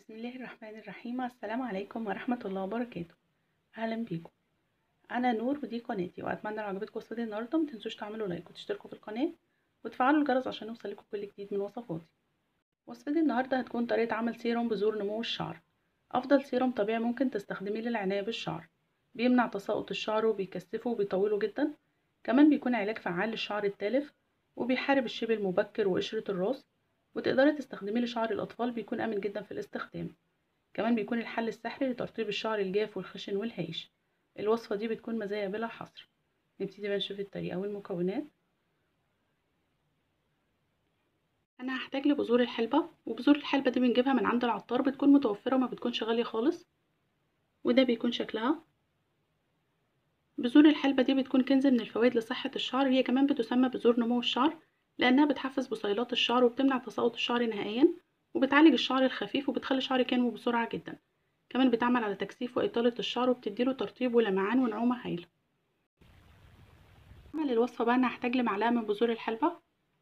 بسم الله الرحمن الرحيم السلام عليكم ورحمة الله وبركاته أهلا بيكم أنا نور ودي قناتي وأتمنى لو عجبتكم وصفتي النهاردة متنسوش تعملوا لايك وتشتركوا في القناة وتفعلوا الجرس عشان يوصلكوا كل جديد من وصفاتي وصفتي النهاردة هتكون طريقة عمل سيروم بذور نمو الشعر أفضل سيروم طبيعي ممكن تستخدميه للعناية بالشعر بيمنع تساقط الشعر وبيكثفه وبيطوله جدا كمان بيكون علاج فعال للشعر التالف وبيحارب الشيب المبكر وقشرة الراس وتقدري تستخدميه لشعر الأطفال بيكون آمن جدا في الاستخدام كمان بيكون الحل السحري لترطيب الشعر الجاف والخشن والهايش الوصفة دي بتكون مزايا بلا حصر نبتدي بقى نشوف الطريقة والمكونات أنا هحتاج لبذور الحلبة وبذور الحلبة دي بنجيبها من عند العطار بتكون متوفرة وما بتكونش غالية خالص وده بيكون شكلها بذور الحلبة دي بتكون كنز من الفوائد لصحة الشعر هي كمان بتسمى بذور نمو الشعر لأنها بتحفز بصيلات الشعر وبتمنع تساقط الشعر نهائيا وبتعالج الشعر الخفيف وبتخلي شعرك ينمو بسرعة جدا كمان بتعمل على تكثيف وإطالة الشعر وبتديله ترطيب ولمعان ونعومة هايلة أعمل الوصفة بقى أنا هحتاج لمعلقة من بذور الحلبة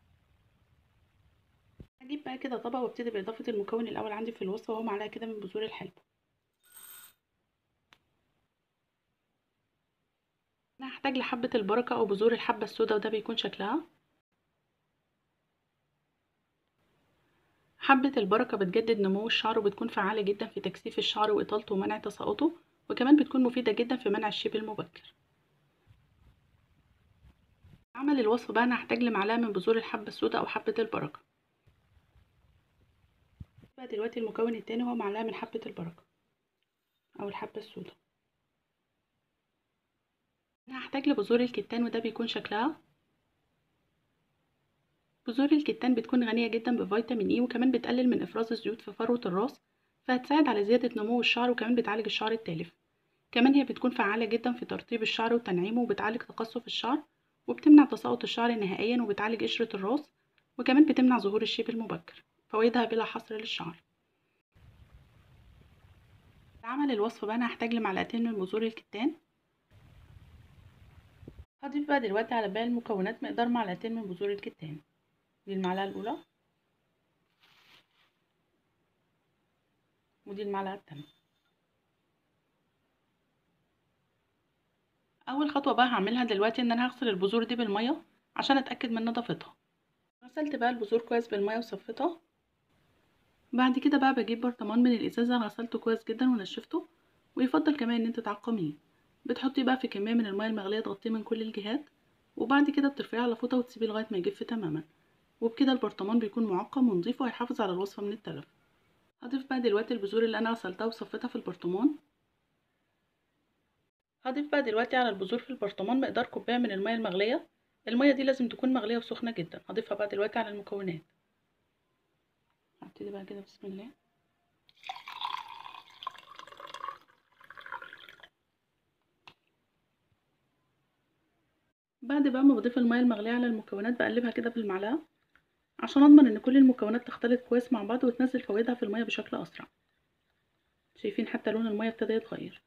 هجيب بقى كده طبق وابتدي بإضافة المكون الأول عندي في الوصفة وهو معلقة كده من بذور الحلبة أنا هحتاج لحبة البركة أو بذور الحبة السوداء وده بيكون شكلها حبة البركة بتجدد نمو الشعر وبتكون فعالة جدا في تكثيف الشعر وإطالته ومنع تساقطه وكمان بتكون مفيدة جدا في منع الشيب المبكر عمل الوصفة بقى أنا هحتاج لمعلقة من بذور الحبة السوداء أو حبة البركة بقى دلوقتي المكون التاني هو معلقة من حبة البركة أو الحبة السوداء أنا هحتاج لبذور الكتان وده بيكون شكلها بذور الكتان بتكون غنية جدا بفيتامين اي وكمان بتقلل من افراز الزيوت في فروة الراس فهتساعد على زيادة نمو الشعر وكمان بتعالج الشعر التالف كمان هي بتكون فعالة جدا في ترطيب الشعر وتنعيمه وبتعالج تقصف الشعر وبتمنع تساقط الشعر نهائيا وبتعالج قشرة الراس وكمان بتمنع ظهور الشيب المبكر فوائدها بلا حصر للشعر لعمل الوصفة بقى أنا هحتاج لمعلقتين من بذور الكتان هضيف بقى دلوقتي على باقي المكونات مقدار معلقتين من بذور الكتان دي المعلقة الأولى ودي المعلقة التانية أول خطوة بقى هعملها دلوقتي إن أنا هغسل البذور دي بالمية عشان أتأكد من نظافتها غسلت بقى البذور كويس بالمية وصفيتها بعد كده بقى بجيب برطمان من الإزازة غسلته كويس جدا ونشفته ويفضل كمان إن انت تعقميه بتحطيه بقى في كمية من المية المغلية تغطيه من كل الجهات وبعد كده بترفعيه على فوطة وتسيبيه لغاية ما يجف تماما وبكده البرطمان بيكون معقم ونضيف وهيحافظ على الوصفة من التلف هضيف بقى دلوقتي البذور اللي انا غسلتها وصفيتها في البرطمان هضيف بقى دلوقتي على البذور في البرطمان مقدار كوباية من المية المغلية المية دي لازم تكون مغلية وسخنة جدا هضيفها بقى دلوقتي على المكونات هبتدي بقى كده بسم الله بعد بقى ما بضيف المية المغلية على المكونات بقلبها كده بالمعلقة عشان اضمن ان كل المكونات تختلط كويس مع بعض وتنزل فوائدها في المية بشكل اسرع شايفين حتى لون المية ابتدى يتغير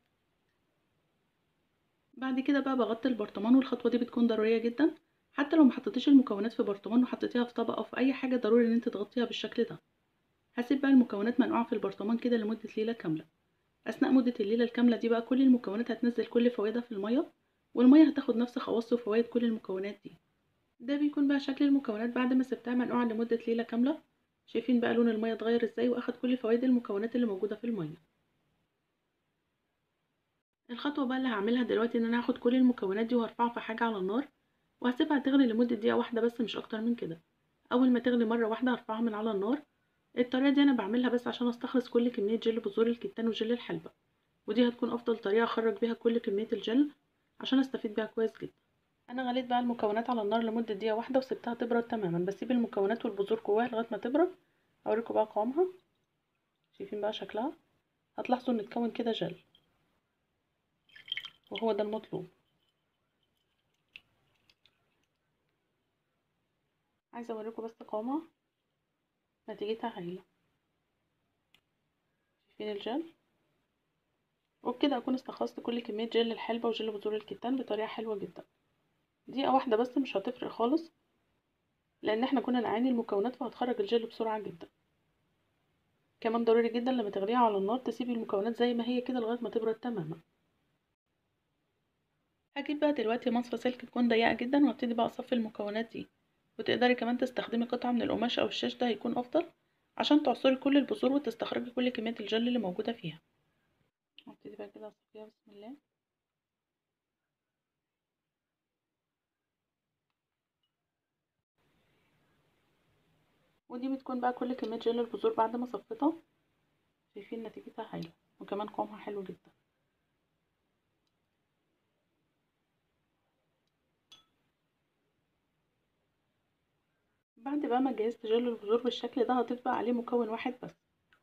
بعد كده بقى بغطي البرطمان والخطوة دي بتكون ضرورية جدا حتى لو محطتيش المكونات في برطمان وحطيتيها في طبق او في اي حاجة ضروري ان انت تغطيها بالشكل ده هسيب بقى المكونات منقوعة في البرطمان كده لمدة ليلة كاملة اثناء مدة الليلة الكاملة دي بقى كل المكونات هتنزل كل فوائدها في المية والمية هتاخد نفس خواص وفوائد كل المكونات دي ده بيكون بقى شكل المكونات بعد ما سبتها منقوعة لمدة ليلة كاملة شايفين بقى لون المية اتغير ازاي واخد كل فوائد المكونات اللي موجودة في المية الخطوة بقى اللي هعملها دلوقتي ان انا هاخد كل المكونات دي وهرفعها في حاجة على النار وهسيبها تغلي لمدة دقيقة واحدة بس مش اكتر من كده اول ما تغلي مرة واحدة هرفعها من على النار الطريقة دي انا بعملها بس عشان استخلص كل كمية جل بذور الكتان وجل الحلبة ودي هتكون افضل طريقة اخرج بيها كل كمية الجل عشان استفيد بيها كويس جدا انا غليت بقى المكونات على النار لمده دقيقه واحده وسبتها تبرد تماما بسيب المكونات والبذور جواها لغايه ما تبرد اوريكم بقى قوامها شايفين بقى شكلها هتلاحظوا ان اتكون كده جل وهو ده المطلوب عايزه اوريكم بس قوامها نتيجتها هايله شايفين الجل وبكده اكون استخلصت كل كميه جل الحلبه وجل بذور الكتان بطريقه حلوه جدا دقيقة واحدة بس مش هتفرق خالص لأن احنا كنا نعاني المكونات فهتخرج الجل بسرعة جدا كمان ضروري جدا لما تغليها على النار تسيبي المكونات زي ما هي كده لغايه ما تبرد تماما هجيب بقى دلوقتي مصفى سلك تكون ضيقه جدا وابتدي بقى اصفي المكونات دي وتقدري كمان تستخدمي قطعه من القماش او الشاش ده هيكون افضل عشان تعصري كل البذور وتستخرجي كل كميه الجل اللي موجوده فيها هبتدي بقى كده اصفيها بسم الله ودي بتكون بقى كل كميه جل البذور بعد ما صفيتها شايفين نتيجتها حلوه وكمان قوامها حلو جدا بعد بقى ما جهزت جل البذور بالشكل ده هضيف بقى عليه مكون واحد بس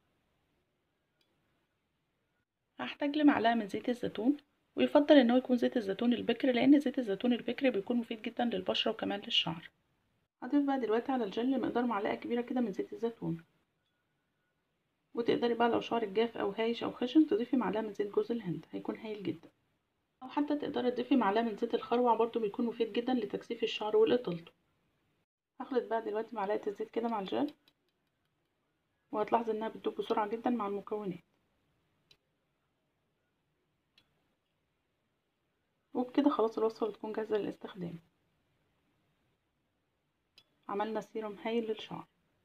هحتاج لمعلقه من زيت الزيتون ويفضل ان هو يكون زيت الزيتون البكر لان زيت الزيتون البكر بيكون مفيد جدا للبشره وكمان للشعر هضيف بقى دلوقتي على الجل مقدار معلقه كبيره كده من زيت الزيتون وتقدري بقى لو شعرك جاف او هايش او خشن تضيفي معلقه من زيت جوز الهند هيكون هايل جدا او حتى تقدري تضيفي معلقه من زيت الخروع برضو بيكون مفيد جدا لتكثيف الشعر والاطالته هخلط بقى دلوقتي معلقه الزيت كده مع الجل وهتلاحظي انها بتدوب بسرعه جدا مع المكونات وبكده خلاص الوصفه بتكون جاهزه للاستخدام عملنا سيروم هايل للشعر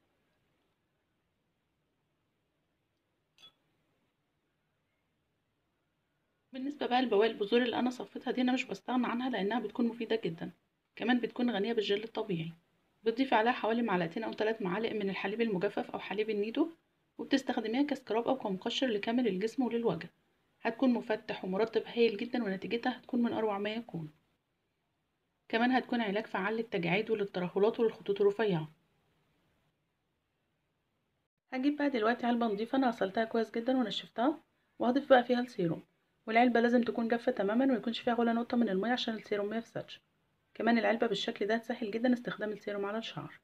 بالنسبة بقى لبواقي البذور اللي أنا صفيتها دي أنا مش بستغنى عنها لأنها بتكون مفيدة جدا كمان بتكون غنية بالجل الطبيعي بتضيفي عليها حوالي معلقتين أو ثلاث معالق من الحليب المجفف أو حليب النيدو وبتستخدميها كسكراب أو كمقشر لكامل الجسم وللوجه هتكون مفتح ومرطب هايل جدا ونتيجتها هتكون من أروع ما يكون كمان هتكون علاج فعال للتجاعيد وللترهلات وللخطوط الرفيعة هجيب بقى دلوقتي علبة نضيفة أنا غسلتها كويس جدا ونشفتها وهضيف بقى فيها السيروم والعلبة لازم تكون جافة تماما ويكونش فيها ولا نقطة من المية عشان السيروم ميفسدش كمان العلبة بالشكل ده سهل جدا استخدام السيروم على الشعر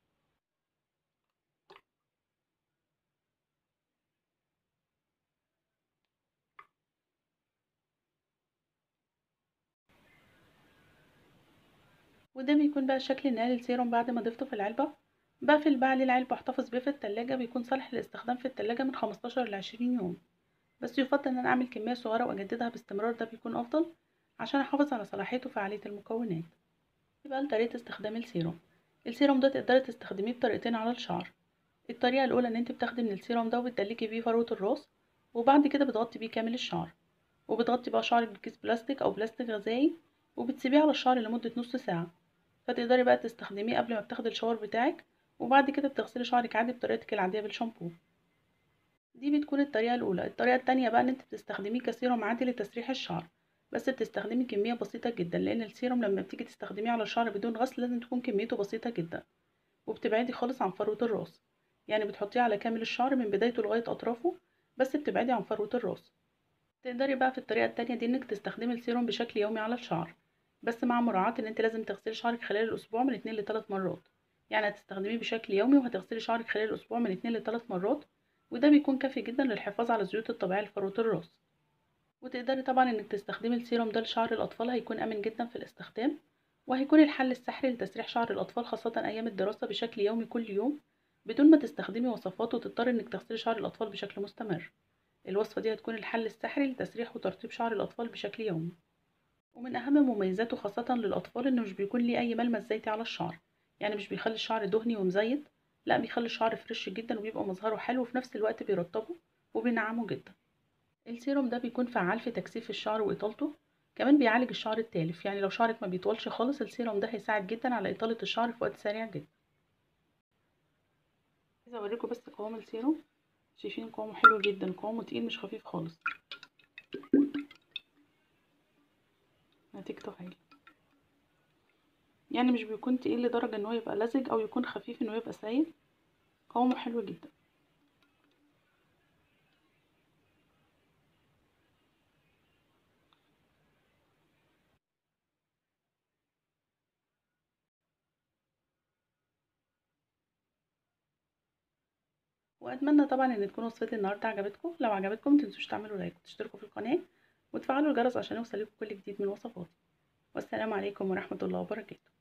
وده بيكون بقى الشكل النهائي للسيروم بعد ما ضفته في العلبة بقفل بقى عليه العلبة واحتفظ بيه في التلاجة بيكون صالح للاستخدام في التلاجة من خمستاشر لعشرين يوم بس يفضل ان انا اعمل كمية صغيرة واجددها باستمرار ده بيكون افضل عشان احافظ على صلاحيته وفعالية المكونات يبقى طريقة استخدام السيروم السيروم ده تقدري تستخدميه بطريقتين على الشعر الطريقة الأولى إن انت بتاخدي من السيروم ده وبتدلكي بيه فروة الراس وبعد كده بتغطي بيه كامل الشعر وبتغطي بقى شعرك بكيس بلاستيك أو بلاستيك غذائي وبتسيبيه على الشعر لمدة نص ساعة فتقدري بقى تستخدميه قبل ما بتاخدي الشاور بتاعك وبعد كده بتغسلي شعرك عادي بطريقتك العادية بالشامبو دي بتكون الطريقة الأولى الطريقة التانية بقى إن انت بتستخدميه كسيروم عادي لتسريح الشعر بس بتستخدمي كمية بسيطة جدا لأن السيروم لما بتيجي تستخدميه على الشعر بدون غسل لازم تكون كميته بسيطة جدا وبتبعدي خالص عن فروة الراس يعني بتحطيه على كامل الشعر من بدايته لغاية أطرافه بس بتبعدي عن فروة الراس تقدري بقى في الطريقة التانية دي إنك تستخدمي السيروم بشكل يومي على الشعر بس مع مراعاة إن انت لازم تغسلي شعرك خلال الأسبوع من اتنين لتلات مرات يعني هتستخدميه بشكل يومي وهتغسلي شعرك خلال الأسبوع من اتنين لتلات مرات وده بيكون كافي جدا للحفاظ على الزيوت الطبيعية لفروة الراس وتقدري طبعا انك تستخدمي السيروم ده لشعر الاطفال هيكون امن جدا في الاستخدام وهيكون الحل السحري لتسريح شعر الاطفال خاصه ايام الدراسه بشكل يومي كل يوم بدون ما تستخدمي وصفات وتضطري انك تغسلي شعر الاطفال بشكل مستمر الوصفه دي هتكون الحل السحري لتسريح وترطيب شعر الاطفال بشكل يومي ومن اهم مميزاته خاصه للاطفال انه مش بيكون ليه اي ملمس زيتي على الشعر يعني مش بيخلي الشعر دهني ومزيت لا بيخلي الشعر فريش جدا وبيبقى مظهره حلو وفي نفس الوقت بيرطبه وبينعمه جدا السيروم ده بيكون فعال في تكثيف الشعر واطالته كمان بيعالج الشعر التالف يعني لو شعرك ما بيطولش خالص السيروم ده هيساعد جدا على اطاله الشعر في وقت سريع جدا عايزه اوريكم بس قوام السيروم شايفين قوامه حلو جدا قوامه تقيل مش خفيف خالص نتيجته هايله يعني مش بيكون تقيل لدرجه ان هو يبقى لزج او يكون خفيف انه يبقى سايل قوامه حلو جدا واتمنى طبعا ان تكون وصفتي النهارده عجبتكم لو عجبتكم متنسوش تعملوا لايك وتشتركوا في القناه وتفعلوا الجرس عشان يوصلكم كل جديد من وصفاتي والسلام عليكم ورحمه الله وبركاته